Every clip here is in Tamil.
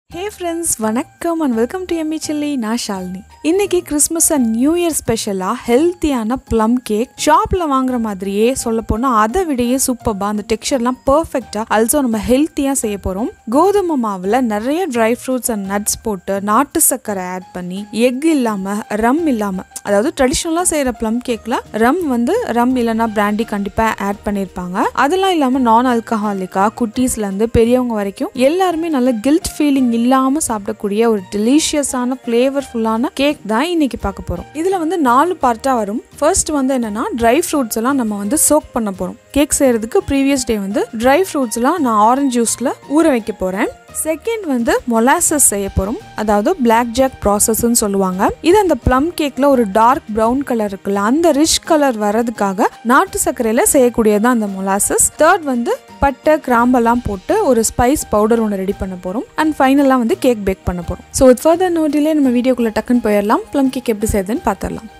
ஹே ஃப்ரெண்ட்ஸ் வணக்கம் and welcome to Yummy Chilli நான் ஷாலினி இன்னைக்கு கிறிஸ்மஸ் அண்ட் நியூ இயர் ஸ்பெஷலாக ஹெல்த்தியான ப்ளம் கேக் ஷாப்பில் வாங்குற மாதிரியே சொல்ல போனால் அதை விடையே சூப்பராக அந்த டெக்ஸ்சர்லாம் பர்ஃபெக்டாக ஆல்சோ நம்ம ஹெல்த்தியாக செய்ய போகிறோம் கோதுமை மாவில் நிறைய ட்ரை ஃப்ரூட்ஸ் அண்ட் நட்ஸ் போட்டு நாட்டு சர்க்கரை ஆட் பண்ணி எக் இல்லாமல் ரம் இல்லாமல் அதாவது ட்ரெடிஷ்னலாக செய்கிற ப்ளம் கேக்கில் ரம் வந்து ரம் இல்லைன்னா பிராண்டி கண்டிப்பாக ஆட் பண்ணியிருப்பாங்க அதெல்லாம் இல்லாமல் நான் ஆல்கஹாலிக்காக குட்டீஸ்லேருந்து பெரியவங்க வரைக்கும் எல்லாருமே நல்ல கில்ட் ஃபீலிங் இல்லாமல் சாப்பிடக்கூடிய ஒரு டெலிஷியஸான ஃப்ளேவர்ஃபுல்லான கேக் தான் இன்னைக்கு பார்க்க போகிறோம் இதில் வந்து நாலு பார்ட்டாக வரும் ஃபர்ஸ்ட் வந்து என்னன்னா ட்ரை ஃப்ரூட்ஸ் எல்லாம் நம்ம வந்து சோக் பண்ண போகிறோம் கேக் செய்யறதுக்கு ப்ரீவியஸ் டே வந்து ட்ரை ஃப்ரூட்ஸ்லாம் நான் ஆரஞ்சு ஜூஸில் ஊற வைக்க போகிறேன் செகண்ட் வந்து மொலாசஸ் செய்ய போகிறோம் அதாவது பிளாக் ஜாக் ப்ராசஸ்ன்னு சொல்லுவாங்க இது அந்த ப்ளம் கேக்கில் ஒரு டார்க் ப்ரௌன் கலர் இருக்குல்ல அந்த ரிச் கலர் வர்றதுக்காக நாட்டு சர்க்கரையில் செய்யக்கூடியதான் அந்த மொலாசஸ் தேர்ட் வந்து பட்டை கிராம்பெல்லாம் போட்டு ஒரு ஸ்பைஸ் பவுடர் ஒன்று ரெடி பண்ண போகிறோம் அண்ட் ஃபைனலாக வந்து கேக் பேக் பண்ண போகிறோம் ஸோ வித் ஃபர்தர் நோட்டிலே நம்ம வீடியோக்குள்ளே டக்குன்னு போயிடலாம் ப்ளம் கேக் எப்படி செய்யுதுன்னு பார்த்துடலாம்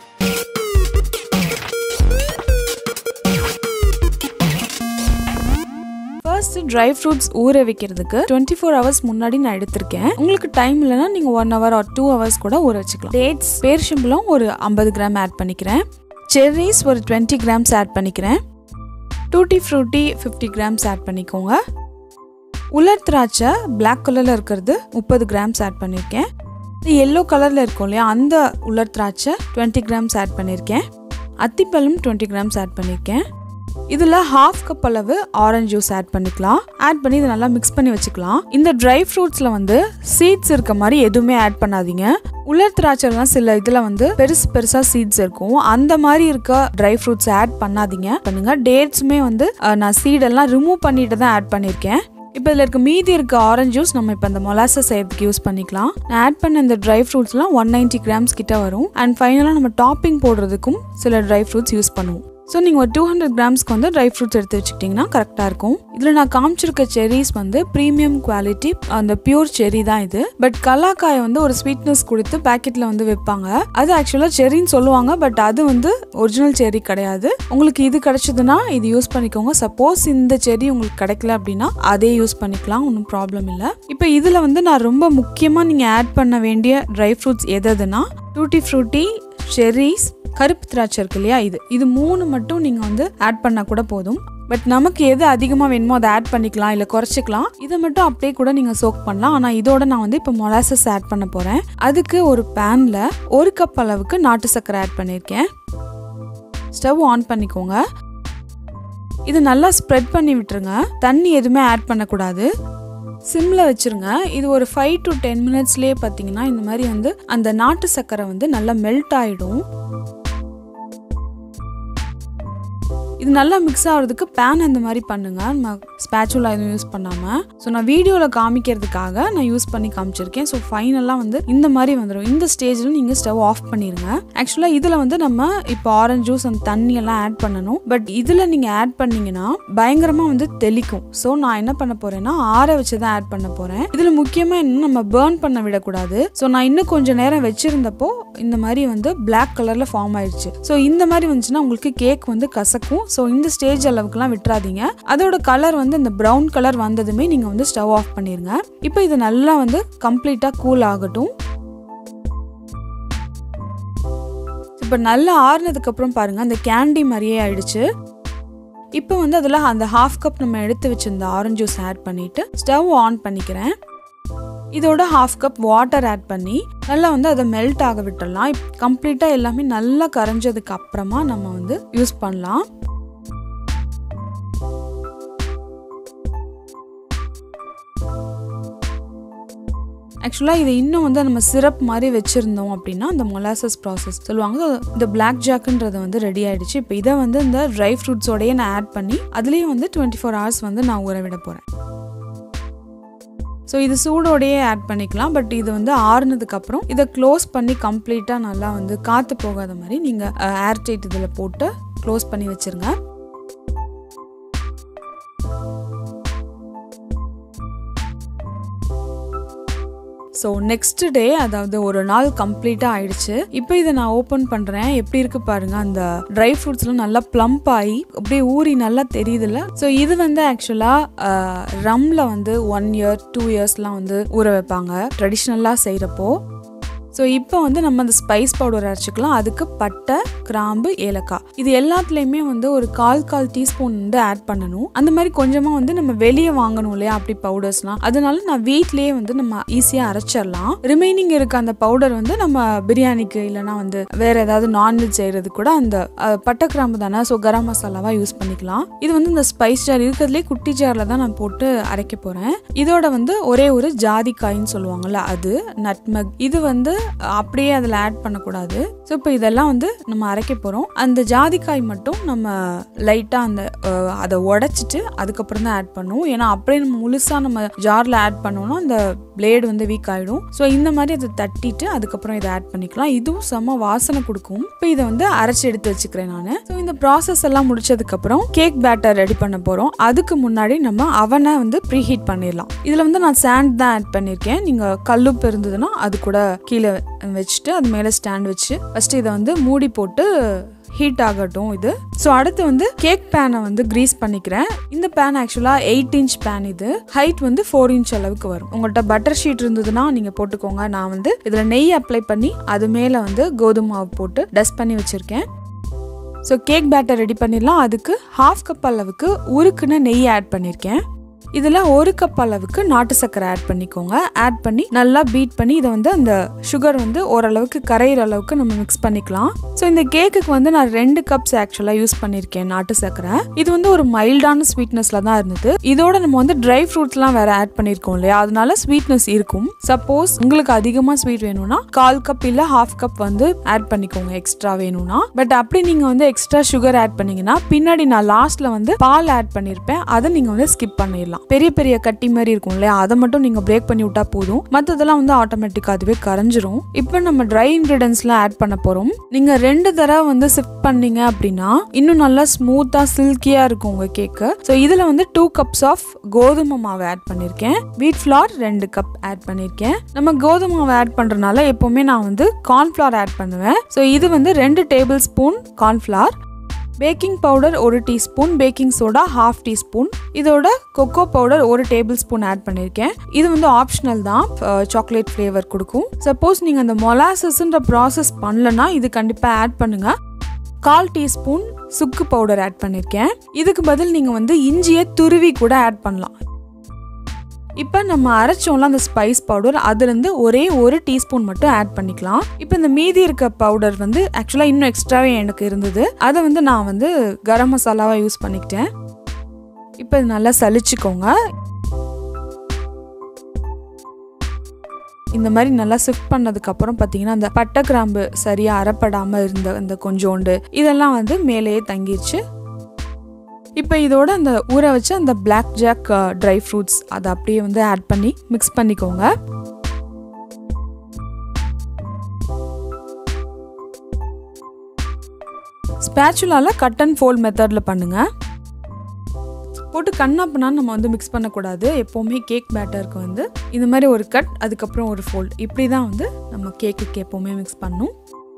ஃபர்ஸ்ட் ட்ரை ஃப்ரூட்ஸ் ஊற வைக்கிறதுக்கு டுவெண்ட்டி ஃபோர் ஹவர்ஸ் முன்னாடி நான் எடுத்திருக்கேன் உங்களுக்கு டைம் இல்லைன்னா நீங்கள் one hour or two hours கூட ஊற வச்சுக்கலாம் டேட்ஸ் பேர்ஷம்பளம் ஒரு ஐம்பது கிராம் ஆட் பண்ணிக்கிறேன் செர்ரிஸ் ஒரு டுவெண்ட்டி கிராம்ஸ் ஆட் பண்ணிக்கிறேன் tutti frutti fifty grams add பண்ணிக்கோங்க உலர் திராட்சை பிளாக் கலரில் இருக்கிறது முப்பது கிராம்ஸ் ஆட் பண்ணியிருக்கேன் இது எல்லோ கலரில் இருக்கும் இல்லையா அந்த உலர் திராட்சை டுவெண்ட்டி கிராம்ஸ் ஆட் பண்ணியிருக்கேன் அத்திப்பழம் டுவெண்ட்டி கிராம்ஸ் ஆட் பண்ணியிருக்கேன் இதில் ஹாஃப் கப் அளவு ஆரஞ்சு ஜூஸ் ஆட் பண்ணிக்கலாம் ஆட் பண்ணி இதை நல்லா மிக்ஸ் பண்ணி வச்சுக்கலாம் இந்த ட்ரை ஃப்ரூட்ஸில் வந்து சீட்ஸ் இருக்க மாதிரி எதுவுமே ஆட் பண்ணாதீங்க உலர் திராட்சைலாம் சில இதில் வந்து பெருசு பெருசாக சீட்ஸ் இருக்கும் அந்த மாதிரி இருக்க ட்ரை ஃப்ரூட்ஸ் ஆட் பண்ணாதீங்க பண்ணுங்க டேட்ஸுமே வந்து அஹ், நான் சீடெல்லாம் ரிமூவ் பண்ணிட்டு தான் ஆட் பண்ணியிருக்கேன் இப்போ இதில் இருக்க மீதி இருக்க ஆரஞ்சு ஜூஸ் நம்ம இப்போ இந்த மொலாசஸ் செய்யறதுக்கு யூஸ் பண்ணிக்கலாம் நான் ஆட் பண்ண இந்த ட்ரை ஃப்ரூட்ஸ்லாம் ஒன் நைன்ட்டி கிராம்ஸ் கிட்ட வரும் அண்ட் ஃபைனலாக நம்ம டாப்பிங் போடுறதுக்கும் சில ட்ரை ஃப்ரூட்ஸ் யூஸ் பண்ணுவோம் ஸோ நீங்கள் ஒரு டூ ஹண்ட்ரட் கிராம்ஸ்க்கு வந்து ட்ரை ஃப்ரூட்ஸ் எடுத்து வச்சுக்கிட்டிங்கன்னா கரெக்டாக இருக்கும் இதில் நான் காமிச்சிருக்க செரிஸ் வந்து ப்ரீமியம் குவாலிட்டி அந்த பியூர் செரி தான் இது பட் கலாக்காயை வந்து ஒரு ஸ்வீட்னஸ் கொடுத்து பேக்கெட்டில் வந்து வைப்பாங்க அது ஆக்சுவலாக செரின்னு சொல்லுவாங்க பட் அது வந்து ஒரிஜினல் செரி கிடையாது உங்களுக்கு இது கிடைச்சதுன்னா இது யூஸ் பண்ணிக்கோங்க சப்போஸ் இந்த செரி உங்களுக்கு கிடைக்கல அப்படின்னா அதே யூஸ் பண்ணிக்கலாம் ஒன்றும் ப்ராப்ளம் இல்லை இப்போ இதில் வந்து நான் ரொம்ப முக்கியமாக நீங்கள் ஆட் பண்ண வேண்டிய ட்ரை ஃப்ரூட்ஸ் எது எதுனா டூட்டி ஃப்ரூட்டி செர்ரிஸ் கருப்பு திராட்சை இருக்கு இல்லையா இது இது மூணு மட்டும் நீங்கள் வந்து ஆட் பண்ணால் கூட போதும் பட் நமக்கு எது அதிகமாக வேணுமோ அதை ஆட் பண்ணிக்கலாம் இல்லை குறைச்சிக்கலாம் இதை மட்டும் அப்படியே கூட நீங்கள் சோக் பண்ணலாம் ஆனால் இதோட நான் வந்து இப்போ மொலாசஸ் ஆட் பண்ண போகிறேன் அதுக்கு ஒரு பேனில் ஒரு கப் அளவுக்கு நாட்டு சர்க்கரை ஆட் பண்ணியிருக்கேன் ஸ்டவ் ஆன் பண்ணிக்கோங்க இது நல்லா ஸ்ப்ரெட் பண்ணி விட்டுருங்க தண்ணி எதுவுமே ஆட் பண்ணக்கூடாது சிம்மில் வச்சுருங்க இது ஒரு ஃபைவ் டு டென் மினிட்ஸ்லேயே பார்த்தீங்கன்னா இந்த மாதிரி வந்து அந்த நாட்டு சர்க்கரை வந்து நல்லா மெல்ட் ஆகிடும் இது நல்லா மிக்ஸ் ஆகிறதுக்கு பேன் இந்த மாதிரி பண்ணுங்க நம்ம ஸ்பேச்சுலா எதுவும் யூஸ் பண்ணாமல் ஸோ நான் வீடியோவில் காமிக்கிறதுக்காக நான் யூஸ் பண்ணி காமிச்சிருக்கேன் ஸோ ஃபைனலாக வந்து இந்த மாதிரி வந்துடும் இந்த ஸ்டேஜில் நீங்கள் ஸ்டவ் ஆஃப் பண்ணிடுங்க ஆக்சுவலாக இதில் வந்து நம்ம இப்போ ஆரஞ்சு ஜூஸ் அந்த தண்ணி எல்லாம் ஆட் பண்ணணும் பட் இதில் நீங்கள் ஆட் பண்ணீங்கன்னா பயங்கரமாக வந்து தெளிக்கும் ஸோ நான் என்ன பண்ண போகிறேன்னா ஆற வச்சு தான் ஆட் பண்ண போகிறேன் இதில் முக்கியமாக என்ன நம்ம பேர்ன் பண்ண விடக்கூடாது ஸோ நான் இன்னும் கொஞ்சம் நேரம் வச்சுருந்தப்போ இந்த மாதிரி வந்து பிளாக் கலரில் ஃபார்ம் ஆயிடுச்சு ஸோ இந்த மாதிரி வந்துச்சுன்னா உங்களுக்கு கேக் வந்து கசக்கும் ஸோ இந்த ஸ்டேஜ் அளவுக்குலாம் விட்டுறாதீங்க அதோட கலர் வந்து இந்த ப்ரௌன் கலர் வந்ததுமே நீங்கள் வந்து ஸ்டவ் ஆஃப் பண்ணிடுங்க இப்போ இது நல்லா வந்து கம்ப்ளீட்டாக கூல் ஆகட்டும் இப்போ நல்லா ஆறுனதுக்கு அப்புறம் பாருங்க அந்த கேண்டி மாதிரியே ஆயிடுச்சு இப்போ வந்து அதில் அந்த ஹாஃப் கப் நம்ம எடுத்து வச்சிருந்த ஆரஞ்சு ஜூஸ் ஆட் பண்ணிட்டு ஸ்டவ் ஆன் பண்ணிக்கிறேன் இதோட ஹாஃப் கப் வாட்டர் ஆட் பண்ணி நல்லா வந்து அதை மெல்ட் ஆக விட்டுடலாம் கம்ப்ளீட்டாக எல்லாமே நல்லா கரைஞ்சதுக்கு அப்புறமா நம்ம வந்து யூஸ் பண்ணலாம் ஆக்சுவலாக இதை இன்னும் வந்து நம்ம சிரப் மாதிரி வச்சுருந்தோம் அப்படின்னா அந்த மொலாசஸ் ப்ராசஸ் சொல்லுவாங்க இந்த பிளாக் ஜாக்குன்றது வந்து ரெடி ஆயிடுச்சு இப்போ இதை வந்து இந்த ட்ரை ஃப்ரூட்ஸோடய நான் ஆட் பண்ணி அதுலேயும் வந்து டுவெண்ட்டி ஃபோர் ஹவர்ஸ் வந்து நான் ஊற விட போகிறேன் ஸோ இது சூடோடையே ஆட் பண்ணிக்கலாம் பட் இது வந்து ஆறுனதுக்கப்புறம் இதை க்ளோஸ் பண்ணி கம்ப்ளீட்டாக நல்லா வந்து காற்று போகாத மாதிரி நீங்கள் ஏர் டைட் இதில் போட்டு க்ளோஸ் பண்ணி வச்சுருங்க ஸோ நெக்ஸ்ட் டே அதாவது ஒரு நாள் கம்ப்ளீட்டாக ஆயிடுச்சு இப்போ இதை நான் ஓப்பன் பண்ணுறேன் எப்படி இருக்கு பாருங்க அந்த ட்ரை ஃப்ரூட்ஸ்லாம் நல்லா ப்ளம்ப் ஆகி அப்படியே ஊறி நல்லா தெரியுதுல்ல ஸோ இது வந்து ஆக்சுவலாக ரம்ல வந்து ஒன் இயர் டூ இயர்ஸ்லாம் வந்து ஊற வைப்பாங்க ட்ரெடிஷ்னலாக செய்கிறப்போ ஸோ இப்போ வந்து நம்ம அந்த ஸ்பைஸ் பவுடர் அரைச்சிக்கலாம் அதுக்கு பட்டை கிராம்பு ஏலக்காய் இது எல்லாத்துலேயுமே வந்து ஒரு கால் கால் டீஸ்பூன் வந்து ஆட் பண்ணணும் அந்த மாதிரி கொஞ்சமாக வந்து நம்ம வெளியே வாங்கணும் இல்லையா அப்படி பவுடர்ஸ்லாம் அதனால நான் வீட்லேயே வந்து நம்ம ஈஸியாக அரைச்சிடலாம் ரிமைனிங் இருக்க அந்த பவுடர் வந்து நம்ம பிரியாணிக்கு இல்லைனா வந்து வேற ஏதாவது நான்வெஜ் செய்கிறது கூட அந்த அஹ், பட்டை கிராம்பு தானே ஸோ கரம் மசாலாவாக யூஸ் பண்ணிக்கலாம் இது வந்து இந்த ஸ்பைஸ் ஜார் இருக்கிறதுலே குட்டி ஜாரில் தான் நான் போட்டு அரைக்க போகிறேன் இதோட வந்து ஒரே ஒரு ஜாதிக்காயின்னு சொல்லுவாங்கல்ல அது நட்மக் இது வந்து அப்படியே அதில் ஆட் பண்ணக்கூடாது ஸோ இப்போ இதெல்லாம் வந்து நம்ம அரைக்க போகிறோம் அந்த ஜாதிக்காய் மட்டும் நம்ம லைட்டாக அந்த அஹ், அதை உடைச்சிட்டு அதுக்கப்புறம் தான் ஆட் பண்ணுவோம் ஏன்னா அப்படியே நம்ம முழுசாக நம்ம ஜாரில் ஆட் பண்ணோம்னா அந்த பிளேடு வந்து வீக் ஆகிடும் ஸோ இந்த மாதிரி அதை தட்டிட்டு அதுக்கப்புறம் இதை ஆட் பண்ணிக்கலாம் இதுவும் செம்ம வாசனை கொடுக்கும் இப்போ இதை வந்து அரைச்சி எடுத்து வச்சுக்கிறேன் நான் ஸோ இந்த ப்ராசஸ் எல்லாம் முடிச்சதுக்கப்புறம் கேக் பேட்டர் ரெடி பண்ண போகிறோம் அதுக்கு முன்னாடி நம்ம அவனை வந்து ப்ரீ ஹீட் பண்ணிடலாம் இதில் வந்து நான் சாண்ட் தான் ஆட் பண்ணியிருக்கேன் நீங்கள் கல்லுப்பு இருந்ததுன்னா அது கூட கீழே வச்சுட்டு அது மேலே ஸ்டாண்ட் வச்சு ஃபஸ்ட்டு இதை வந்து மூடி போட்டு ஹீட் ஆகட்டும் இது ஸோ அடுத்து வந்து கேக் பேனை வந்து க்ரீஸ் பண்ணிக்கிறேன் இந்த பேன் ஆக்சுவலாக எயிட் இன்ச் பேன் இது ஹைட் வந்து ஃபோர் இன்ச் அளவுக்கு வரும் உங்கள்கிட்ட பட்டர் ஷீட் இருந்ததுன்னா நீங்கள் போட்டுக்கோங்க நான் வந்து இதில் நெய் அப்ளை பண்ணி அது மேலே வந்து கோதுமை மாவு போட்டு டஸ்ட் பண்ணி வச்சுருக்கேன் ஸோ கேக் பேட்டர் ரெடி பண்ணிடலாம் அதுக்கு ஹாஃப் கப் அளவுக்கு உருக்குன்னு நெய் ஆட் பண்ணியிருக்கேன் இதில் ஒரு கப் அளவுக்கு நாட்டு சர்க்கரை ஆட் பண்ணிக்கோங்க ஆட் பண்ணி நல்லா பீட் பண்ணி இதை வந்து அந்த சுகர் வந்து ஓரளவுக்கு கரையிற அளவுக்கு நம்ம மிக்ஸ் பண்ணிக்கலாம் ஸோ இந்த கேக்குக்கு வந்து நான் ரெண்டு கப்ஸ் ஆக்சுவலாக யூஸ் பண்ணியிருக்கேன் நாட்டு சர்க்கரை இது வந்து ஒரு மைல்டான ஸ்வீட்னஸில் தான் இருந்தது இதோட நம்ம வந்து ட்ரை ஃப்ரூட்ஸ்லாம் வேற ஆட் பண்ணியிருக்கோம் இல்லையா அதனால ஸ்வீட்னஸ் இருக்கும் சப்போஸ் உங்களுக்கு அதிகமாக ஸ்வீட் வேணும்னா கால் கப் இல்லை ஹாஃப் கப் வந்து ஆட் பண்ணிக்கோங்க எக்ஸ்ட்ரா வேணும்னா பட் அப்படி நீங்கள் வந்து எக்ஸ்ட்ரா சுகர் ஆட் பண்ணீங்கன்னா பின்னாடி நான் லாஸ்ட்ல வந்து பால் ஆட் பண்ணியிருப்பேன் அதை நீங்கள் வந்து ஸ்கிப் பண்ணிடலாம் பெரிய பெரிய கட்டி மாதிரி இருக்கும் இல்லையா அதை மட்டும் நீங்கள் பிரேக் பண்ணி விட்டா போதும் மற்றதெல்லாம் வந்து ஆட்டோமேட்டிக்காக அதுவே கரைஞ்சிரும் இப்போ நம்ம ட்ரை இன்க்ரீடியன்ஸ்லாம் ஆட் பண்ண போகிறோம் நீங்கள் ரெண்டு தடவை வந்து சிஃப்ட் பண்ணீங்க அப்படின்னா இன்னும் நல்லா ஸ்மூத்தாக சில்கியாக இருக்கும் உங்கள் கேக்கு ஸோ இதில் வந்து டூ கப்ஸ் ஆஃப் கோதுமை மாவு ஆட் பண்ணியிருக்கேன் வீட் ஃப்ளார் ரெண்டு கப் ஆட் பண்ணியிருக்கேன் நம்ம கோதுமை மாவு ஆட் பண்ணுறதுனால எப்போவுமே நான் வந்து கார்ன்ஃப்ளவர் ஆட் பண்ணுவேன் ஸோ இது வந்து ரெண்டு tablespoon cornflour baking powder ஒரு teaspoon baking soda half teaspoon இதோட கொக்கோ பவுடர் ஒரு டேபிள் ஸ்பூன் ஆட் பண்ணியிருக்கேன் இது வந்து ஆப்ஷனல் தான் சாக்லேட் ஃப்ளேவர் கொடுக்கும் சப்போஸ் நீங்கள் அந்த மொலாசஸ்ன்ற ப்ராசஸ் பண்ணலன்னா இது கண்டிப்பாக ஆட் பண்ணுங்க கால் டீஸ்பூன் சுக்கு பவுடர் ஆட் பண்ணியிருக்கேன் இதுக்கு பதில் நீங்கள் வந்து இஞ்சியை துருவி கூட ஆட் பண்ணலாம் இப்போ நம்ம அரைச்சோம்ல அந்த ஸ்பைஸ் பவுடர் அதுலேருந்து ஒரே ஒரு டீஸ்பூன் மட்டும் ஆட் பண்ணிக்கலாம் இப்போ இந்த மீதி இருக்க பவுடர் வந்து ஆக்சுவலாக இன்னும் எக்ஸ்ட்ராவே எனக்கு இருந்தது அதை வந்து நான் வந்து கரம் மசாலாவாக யூஸ் பண்ணிக்கிட்டேன் இப்போ இது நல்லா சலிச்சுக்கோங்க இந்த மாதிரி நல்லா ஷிஃப்ட் பண்ணதுக்கப்புறம் பார்த்தீங்கன்னா அந்த பட்டை கிராம்பு சரியாக அரைப்படாமல் இருந்த அந்த கொஞ்சோண்டு இதெல்லாம் வந்து மேலேயே தங்கிருச்சு இப்போ இதோட அந்த ஊற வச்ச அந்த பிளாக் ஜாக் ட்ரை ஃப்ரூட்ஸ் அதை அப்படியே வந்து ஆட் பண்ணி மிக்ஸ் பண்ணிக்கோங்க ஸ்பேச்சுலால கட் அண்ட் ஃபோல்ட் மெத்தடில் பண்ணுங்க போட்டு கண்ணாப்பண்ணான்னு நம்ம வந்து மிக்ஸ் பண்ணக்கூடாது எப்போவுமே கேக் பேட்டருக்கு வந்து இந்த மாதிரி ஒரு கட் அதுக்கப்புறம் ஒரு ஃபோல்ட் இப்படி தான் வந்து நம்ம கேக்குக்கு எப்போவுமே மிக்ஸ் பண்ணணும்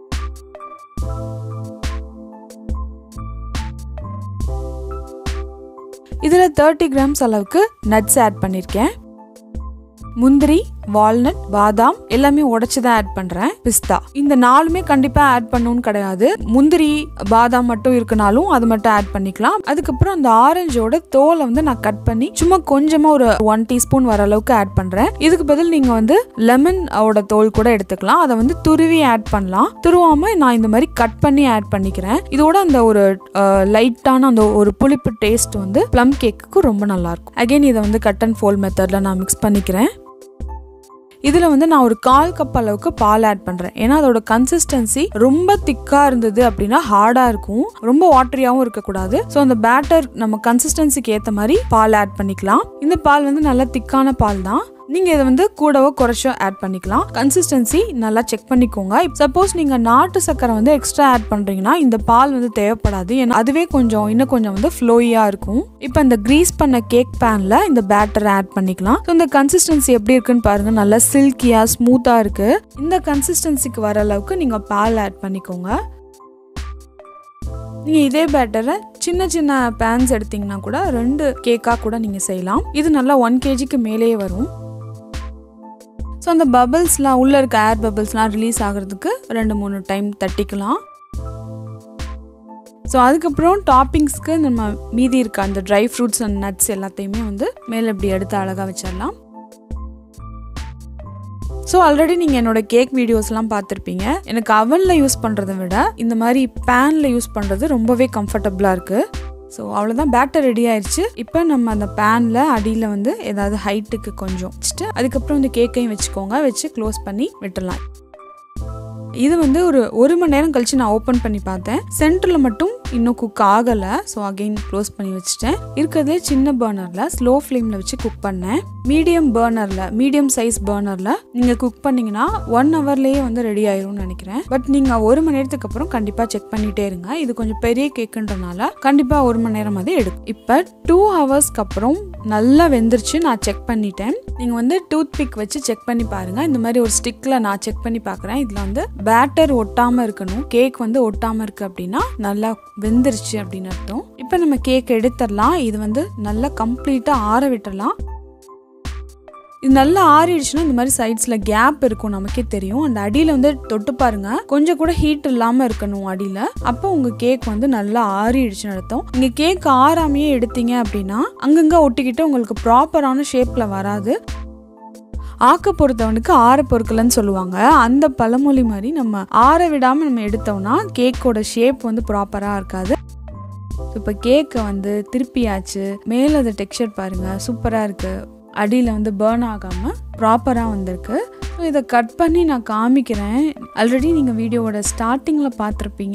இதில் தேர்ட்டி கிராம்ஸ் அளவுக்கு நட்ஸ் ஆட் பண்ணியிருக்கேன் முந்திரி வால்நட் பாதாம் எல்லாமே உடைச்சு தான் ஆட் பண்றேன் பிஸ்தா இந்த நாலுமே கண்டிப்பா ஆட் பண்ணணும்னு கிடையாது முந்திரி பாதாம் மட்டும் இருக்குனாலும் அது மட்டும் ஆட் பண்ணிக்கலாம் அதுக்கப்புறம் அந்த ஆரஞ்சோட தோலை வந்து நான் கட் பண்ணி சும்மா கொஞ்சமா ஒரு ஒன் டீஸ்பூன் வர அளவுக்கு ஆட் பண்றேன் இதுக்கு பதில் நீங்க வந்து லெமன் ஓட தோல் கூட எடுத்துக்கலாம் அதை வந்து துருவி ஆட் பண்ணலாம் துருவாம நான் இந்த மாதிரி கட் பண்ணி ஆட் பண்ணிக்கிறேன் இதோட அந்த ஒரு லைட்டான அந்த ஒரு புளிப்பு டேஸ்ட் வந்து ப்ளம் கேக்குக்கு ரொம்ப நல்லா இருக்கும் அகைன் இதை வந்து கட் அண்ட் ஃபோல் மெத்தட்ல நான் மிக்ஸ் பண்ணிக்கிறேன் இதில் வந்து நான் ஒரு கால் கப் அளவுக்கு பால் ஆட் பண்ணுறேன் ஏன்னா அதோட கன்சிஸ்டன்சி ரொம்ப திக்காக இருந்தது அப்படின்னா ஹார்டாக இருக்கும் ரொம்ப வாட்டரியாகவும் இருக்கக்கூடாது ஸோ அந்த பேட்டர் நம்ம கன்சிஸ்டன்சிக்கு ஏற்ற மாதிரி பால் ஆட் பண்ணிக்கலாம் இந்த பால் வந்து நல்ல திக்கான பால் தான் நீங்கள் இதை வந்து கூடவோ குறைச்சோ ஆட் பண்ணிக்கலாம் கன்சிஸ்டன்சி நல்லா செக் பண்ணிக்கோங்க சப்போஸ் நீங்கள் நாட்டு சக்கரை வந்து எக்ஸ்ட்ரா ஆட் பண்ணுறீங்கன்னா இந்த பால் வந்து தேவைப்படாது ஏன்னா அதுவே கொஞ்சம் இன்னும் கொஞ்சம் வந்து ஃப்ளோயியாக இருக்கும் இப்போ இந்த க்ரீஸ் பண்ண கேக் பேனில் இந்த பேட்டர் ஆட் பண்ணிக்கலாம் ஸோ இந்த கன்சிஸ்டன்சி எப்படி இருக்குன்னு பாருங்கள் நல்லா சில்கியாக ஸ்மூத்தாக இருக்குது இந்த கன்சிஸ்டன்சிக்கு வர அளவுக்கு நீங்கள் பால் ஆட் பண்ணிக்கோங்க நீங்கள் இதே பேட்டரை சின்ன சின்ன பேன்ஸ் எடுத்தீங்கன்னா கூட ரெண்டு கேக்காக கூட நீங்கள் செய்யலாம் இது நல்லா ஒன் கேஜிக்கு மேலேயே வரும் ஸோ அந்த பபிள்ஸ்லாம் உள்ளே இருக்க ஏர் பபிள்ஸ்லாம் ரிலீஸ் ஆகிறதுக்கு ரெண்டு மூணு டைம் தட்டிக்கலாம் ஸோ அதுக்கப்புறம் டாப்பிங்ஸ்க்கு நம்ம மீதி இருக்க அந்த ட்ரை ஃப்ரூட்ஸ் அண்ட் நட்ஸ் எல்லாத்தையுமே வந்து மேலே இப்படி எடுத்து அழகாக வச்சிடலாம் ஸோ ஆல்ரெடி நீங்கள் என்னோட கேக் வீடியோஸ்லாம் பார்த்துருப்பீங்க எனக்கு அவனில் யூஸ் பண்ணுறதை விட இந்த மாதிரி பேனில் யூஸ் பண்ணுறது ரொம்பவே கம்ஃபர்டபுளாக இருக்குது ஸோ அவ்வளோதான் பேட்டர் ரெடி ஆயிடுச்சு இப்போ நம்ம அந்த பேனில் அடியில் வந்து ஏதாவது ஹைட்டுக்கு கொஞ்சம் வச்சுட்டு அதுக்கப்புறம் இந்த கேக்கையும் வச்சுக்கோங்க வச்சு க்ளோஸ் பண்ணி விட்டுடலாம் இது வந்து ஒரு ஒரு மணி நேரம் கழிச்சு நான் ஓப்பன் பண்ணி பார்த்தேன் சென்டரில் மட்டும் இன்னும் குக் ஆகலை ஸோ அகெயின் க்ளோஸ் பண்ணி வச்சுட்டேன் இருக்கிறதுலே சின்ன பர்னரில் ஸ்லோ ஃப்ளேமில் வச்சு குக் பண்ணேன் மீடியம் பர்னரில் மீடியம் சைஸ் பர்னரில் நீங்கள் குக் பண்ணிங்கன்னா ஒன் ஹவர்லேயே வந்து ரெடி ஆயிரும்னு நினைக்கிறேன் பட் நீங்கள் ஒரு மணி நேரத்துக்கு அப்புறம் கண்டிப்பாக செக் பண்ணிகிட்டே இருங்க இது கொஞ்சம் பெரிய கேக்குன்றனால கண்டிப்பாக ஒரு மணி நேரம் அது எடுக்கும் இப்போ டூ ஹவர்ஸ்க்கு அப்புறம் நல்லா வெந்துருச்சு நான் செக் பண்ணிட்டேன் நீங்கள் வந்து டூத் பிக் வச்சு செக் பண்ணி பாருங்கள் இந்த மாதிரி ஒரு ஸ்டிக்கில் நான் செக் பண்ணி பார்க்குறேன் இதில் வந்து பேட்டர் ஒட்டாமல் இருக்கணும் கேக் வந்து ஒட்டாமல் இருக்குது அப்படின்னா நல்லா வெந்துருச்சு அப்படின்னு அர்த்தம் இப்போ நம்ம கேக் எடுத்துடலாம் இது வந்து நல்லா கம்ப்ளீட்டாக ஆற விட்டுடலாம் இது நல்லா ஆறிடுச்சுன்னா இந்த மாதிரி சைட்ஸில் கேப் இருக்கும் நமக்கே தெரியும் அந்த அடியில் வந்து தொட்டு பாருங்க கொஞ்சம் கூட ஹீட் இல்லாமல் இருக்கணும் அடியில் அப்போ உங்கள் கேக் வந்து நல்லா ஆறிடுச்சுன்னு அர்த்தம் நீங்கள் கேக் ஆறாமையே எடுத்தீங்க அப்படின்னா அங்கங்கே ஒட்டிக்கிட்டு உங்களுக்கு ப்ராப்பரான ஷேப்பில் வராது ஆக்க பொறுத்தவனுக்கு ஆற பொறுக்கலன்னு சொல்லுவாங்க அந்த பழமொழி மாதிரி நம்ம ஆற விடாமல் நம்ம எடுத்தோம்னா கேக்கோட ஷேப் வந்து ப்ராப்பராக இருக்காது இப்போ கேக்கை வந்து திருப்பியாச்சு மேலே அந்த டெக்ஸ்சர் பாருங்கள் சூப்பராக இருக்குது அடியில் வந்து பேர்ன் ஆகாமல் ப்ராப்பராக வந்திருக்கு ஸோ இதை கட் பண்ணி நான் காமிக்கிறேன் ஆல்ரெடி நீங்கள் வீடியோவோட ஸ்டார்டிங்கில் பார்த்துருப்பீங்க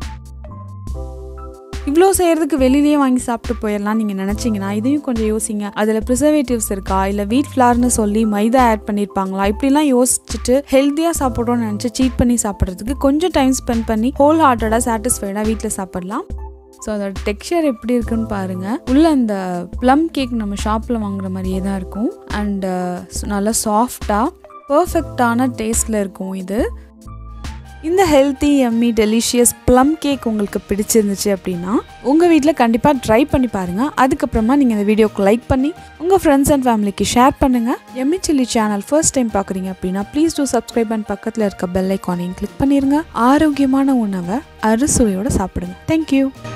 இவ்வளோ செய்கிறதுக்கு வெளியிலேயே வாங்கி சாப்பிட்டு போயிடலாம் நீங்கள் நினச்சிங்கன்னா இதையும் கொஞ்சம் யோசிங்க அதில் ப்ரிசர்வேட்டிவ்ஸ் இருக்கா இல்லை வீட் ஃப்ளார்னு சொல்லி மைதா ஆட் பண்ணியிருப்பாங்களா இப்படிலாம் யோசிச்சுட்டு ஹெல்த்தியாக சாப்பிட்றோன்னு நினச்சி சீட் பண்ணி சாப்பிட்றதுக்கு கொஞ்சம் டைம் ஸ்பெண்ட் பண்ணி ஹோல் ஹார்ட்டடாக சாட்டிஸ்ஃபைடாக வீட்டில் சாப்பிடலாம் ஸோ அதோட டெக்ஸ்சர் எப்படி இருக்குன்னு பாருங்கள் உள்ள அந்த ப்ளம் கேக் நம்ம ஷாப்பில் வாங்குற மாதிரியே தான் இருக்கும் அண்டு நல்லா சாஃப்டாக பர்ஃபெக்டான டேஸ்ட்டில் இருக்கும் இது இந்த healthy yummy delicious plum cake உங்களுக்கு பிடிச்சிருந்துச்சு அப்படின்னா உங்கள் வீட்டில் கண்டிப்பாக ட்ரை பண்ணி பாருங்கள் அதுக்கப்புறமா நீங்கள் இந்த வீடியோக்கு லைக் பண்ணி உங்கள் ஃப்ரெண்ட்ஸ் அண்ட் ஃபேமிலிக்கு ஷேர் பண்ணுங்கள் Yummy Chilli channel first time பார்க்குறீங்க அப்படின்னா ப்ளீஸ் டூ சப்ஸ்கிரைப் அண்ட் பக்கத்தில் இருக்க பெல் ஐக்கானையும் கிளிக் பண்ணிடுங்க ஆரோக்கியமான உணவை அறுசுவையோடு சாப்பிடுங்க தேங்க்யூ